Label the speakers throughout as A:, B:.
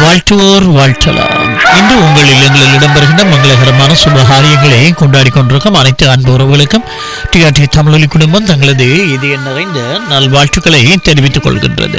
A: வாழ்த்துவோர் வாழ்த்தலாம் இன்று உங்கள் இல்லங்களில் இடம்பெறுகின்ற மங்களகரமான சுபகாரியங்களை கொண்டாடி கொண்டிருக்கும் அனைத்து அன்பு உறவுகளுக்கும் டிஆர்டி தமிழொலி குடும்பம் தங்களது இதய நிறைந்த நல்வாழ்த்துக்களை தெரிவித்துக் கொள்கின்றது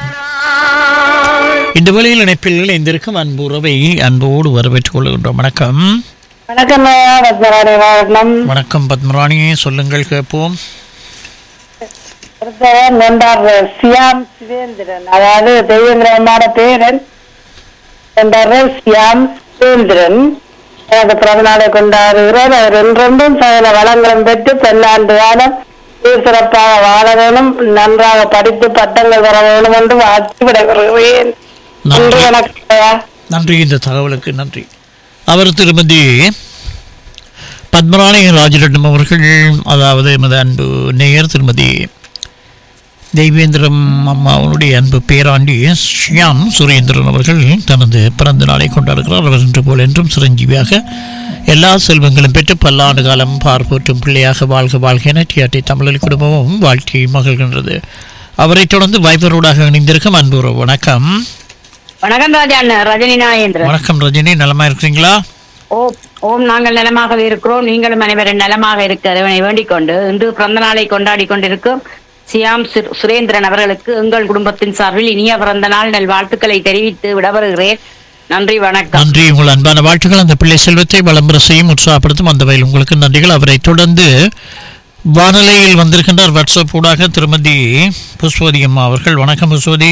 A: இந்த வேளையில் இணைப்பில் இணைந்திருக்கும் அன்பு உறவை அன்போடு வரவேற்றுக் கொள்கின்றோம் வணக்கம்
B: வணக்கம் ஐயா பத்மராணி வாகனம்
A: வணக்கம் பத்மராணி சொல்லுங்கள் கேட்போம்
B: ஒருத்தர் நண்பர் சியாம் சிவேந்திரன் அதாவது தெய்வந்திரமான பேரன் நண்பர் சியாம் சிவேந்திரன் எனது பிறந்தநாளை கொண்டாடுகிறார் அவர் என்றென்றும் சகல வளங்களும் பெற்று பல்லாண்டு காலம் சீர் சிறப்பாக வாழ வேணும் நன்றாக படித்து பட்டங்கள் பெற வேணும் என்று வாழ்த்து விடைபெறுகிறேன் நன்றி
A: நன்றி
B: வணக்கம் ஐயா
A: நன்றி இந்த தகவலுக்கு நன்றி அவர் திருமதி பத்மராணி ராஜரட்னம் அவர்கள் அதாவது எமது அன்பு நேயர் திருமதி தெய்வேந்திரம் அம்மாவுடைய அன்பு பேராண்டி ஷியாம் சுரேந்திரன் அவர்கள் தனது பிறந்த நாளை கொண்டாடுகிறார் அவர் இன்று போல் என்றும் சிரஞ்சீவியாக எல்லா செல்வங்களும் பெற்று பல்லாண்டு காலம் பார்ப்போற்றும் பிள்ளையாக வாழ்க வாழ்க என டிஆர்டி தமிழ் குடும்பமும் வாழ்த்தி மகிழ்கின்றது அவரைத் தொடர்ந்து வைபரோடாக இணைந்திருக்கும் அன்பு உறவு. வணக்கம்
C: வணக்கம் ராஜா ரஜினி நாயேந்திரன்
A: வணக்கம் ரஜினி நலமா இருக்கிறீங்களா
C: ஓம் ஓம் நாங்கள் நலமாக இருக்கிறோம் நீங்களும் அனைவரும் நலமாக இருக்க இறைவனை வேண்டிக் கொண்டு இன்று பிறந்த நாளை கொண்டாடி கொண்டிருக்கும் சியாம் சுர்- சுரேந்திரன் அவர்களுக்கு எங்கள் குடும்பத்தின் சார்பில் இனிய பிறந்த நாள் நல் வாழ்த்துக்களை தெரிவித்து விடவருகிறேன் நன்றி வணக்கம்
A: நன்றி உங்கள் அன்பான வாழ்த்துக்கள் அந்த பிள்ளை செல்வத்தை வளம்பர செய்யும் உற்சாகப்படுத்தும் அந்த வகையில் உங்களுக்கு நன்றிகள் அவரை தொடர்ந்து வானிலையில் வந்திருக்கின்றார் வாட்ஸ்அப் ஊடாக திருமதி புஷ்பவதி அம்மா அவர்கள் வணக்கம் புஷ்பவதி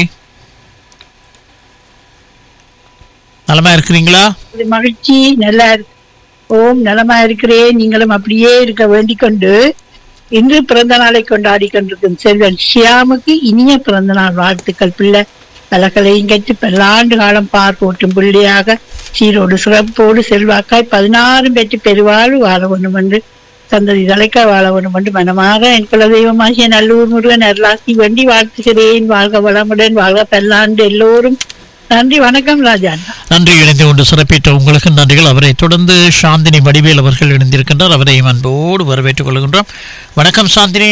A: நலமா இருக்கிறீங்களா
D: இது மகிழ்ச்சி நல்லா இருக்கு. ஓம் நலமா இருக்கிறேன் நீங்களும் அப்படியே இருக்க வேண்டிக் கொண்டு இன்று பிறந்த நாளை கொண்டாடி கொண்டிருக்கும் செல்வன் ஷியாமுக்கு இனிய பிறந்த நாள் வாழ்த்துக்கள் பிள்ளை பலகளையும் கற்று பல்லாண்டு காலம் பார் போட்டும் பிள்ளையாக சீரோடு சிறப்போடு செல்வாக்காய் பதினாறும் பெற்று பெருவாழ்வு வாழ வேண்டும் என்று சந்ததி தலைக்க வாழ வேண்டும் என்று மனமாற என் குலதெய்வமாகிய நல்லூர் முருகன் அருளாசி வேண்டி வாழ்த்துகிறேன் வாழ்க வளமுடன் வாழ்க பல்லாண்டு எல்லோரும் நன்றி வணக்கம் ராஜா
A: நன்றி இணைந்து கொண்டு சிறப்பித்த உங்களுக்கு நன்றிகள் அவரை தொடர்ந்து சாந்தினி வடிவேல் அவர்கள் இணைந்திருக்கின்றார் அவரையும் அன்போடு வரவேற்றுக் கொள்கின்றோம் வணக்கம் சாந்தினி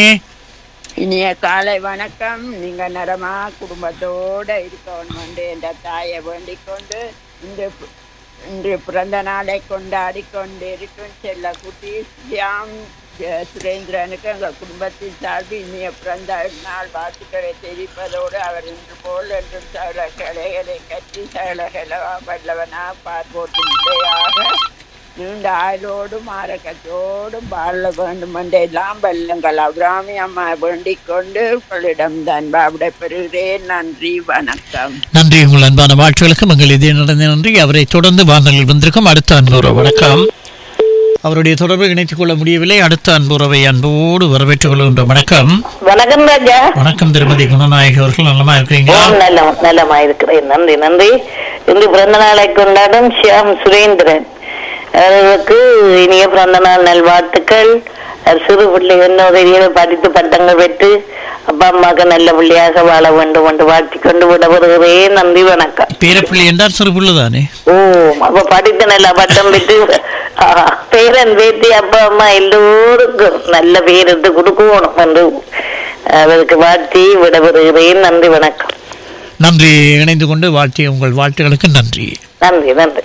E: இனிய காலை வணக்கம் நீங்க நலமா குடும்பத்தோட இருக்கணும் என்று என்ற தாயை வேண்டிக் கொண்டு இன்று பு- இன்று பிறந்த நாளை கொண்டாடி கொண்டு இருக்கும் செல்ல குட்டி சியாம் ஜ- சுரேந்திரனுக்கு எங்கள் குடும்பத்தின் சார்பில் இனிய பிறந்த நாள் வாழ்த்துக்களை தெரிவிப்பதோடு அவர் இன்று போல் என்றும் சகல கலைகளை கற்றி சகல கலவா வல்லவனா பார்ப்போட்டும் பிள்ளையாக நீண்ட ஆயுளோடும் ஆரோக்கியத்தோடும் வாழ வேண்டும் என்றெல்லாம் வெல்லுங்கள் அபிராமி அம்மா வேண்டிக் கொண்டு உங்களிடம் தான் பாவிட பெறுகிறேன் நன்றி வணக்கம்
A: நன்றி உங்கள் அன்பான வாழ்த்துகளுக்கும் எங்கள் இதே நடந்த நன்றி அவரை தொடர்ந்து வானலில் வந்திருக்கும் அடுத்த அன்புற வணக்கம் அவருடைய தொடர்பை இணைத்துக் கொள்ள முடியவில்லை அடுத்த அன்புறவை அன்போடு வரவேற்றுக் கொள்கின்ற வணக்கம்
B: வணக்கம் ராஜா
A: வணக்கம் திருமதி குணநாயகி அவர்கள் நலமா இருக்கிறீங்களா
B: ஓம் நல்ல நலமா இருக்கிறேன் நன்றி நன்றி இன்று பிறந்த நாளை கொண்டாடும் ஷியாம் சுரேந்திரன் அவர்களுக்கு இனிய பிறந்த நாள் நல்வாழ்த்துக்கள் அவர் சிறு பிள்ளை என்ன படித்து பட்டங்கள் பெற்று அப்பா அம்மாவுக்கு நல்ல பிள்ளையாக வாழ வேண்டும் என்று வாழ்த்திக் கொண்டு விடப்படுகிறேன் நன்றி வணக்கம்
A: பேரப்பிள்ளை என்றால் சிறு பிள்ளை தானே
B: ஓ அப்ப படித்து நல்ல பட்டம் பெற்று ஆ, பேரன் பேத்தி அப்பா அம்மா எல்லோருக்கும் நல்ல பேர் எடுத்து கொடுக்கணும் என்று அவருக்கு வாழ்த்தி விடப்படுகிறேன் நன்றி வணக்கம்
A: நன்றி இணைந்து கொண்டு வாழ்த்திய உங்கள் வாழ்த்துகளுக்கு நன்றி
B: நன்றி நன்றி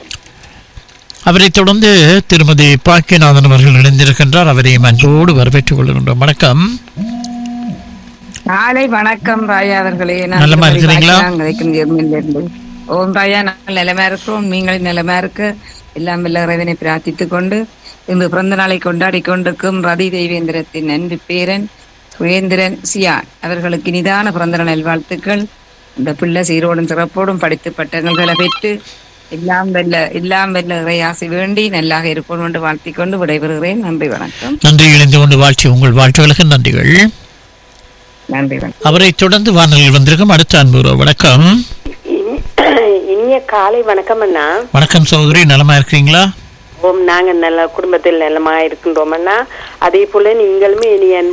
A: அவரைத் தொடர்ந்து திருமதி பாக்கியநாதன் அவர்கள் இணைந்திருக்கின்றார் அவரையும் அன்போடு வரவேற்றுக் கொள்கின்றோம் வணக்கம்
F: காலை வணக்கம் ராயா அவர்களே
A: நலமா இருக்கிறீங்களா?
F: இருந்து ஓம் ராயா நாங்கள் நிலமா இருக்கிறோம் நீங்கள் நிலமா இருக்க எல்லாம் வல்ல இறைவனை பிரார்த்தித்துக் கொண்டு இன்று பிறந்த நாளை கொண்டாடி கொண்டிருக்கும் ரதி தெய்வேந்திரத்தின் அன்பு பேரன் சுரேந்திரன் சியான் அவர்களுக்கு இனிதான பிறந்த நாள் நல்வாழ்த்துக்கள் இந்த பிள்ளை சீரோடும் சிறப்போடும் படித்து பட்டங்களை பெற்று எல்லாம் வெல்ல எல்லாம் வெல்ல இறையாசை வேண்டி நல்லாக இருக்கணும் என்று வாழ்த்திக் கொண்டு விடைபெறுகிறேன் நன்றி வணக்கம்
A: நன்றி இணைந்து கொண்டு வாழ்த்திய உங்கள் வாழ்த்துகளுக்கு நன்றிகள்
F: நன்றி வணக்கம்
A: அவரைத் தொடர்ந்து வானலில் வந்திருக்கும் அடுத்த அன்புற வணக்கம்
G: இனிய காலை வணக்கம் அண்ணா
A: வணக்கம் சகோதரி நலமா இருக்கிறீங்களா
G: ஓம் நாங்க நல்ல குடும்பத்தில் நலமா இருக்கின்றோம் அண்ணா அதே போல நீங்களுமே இனி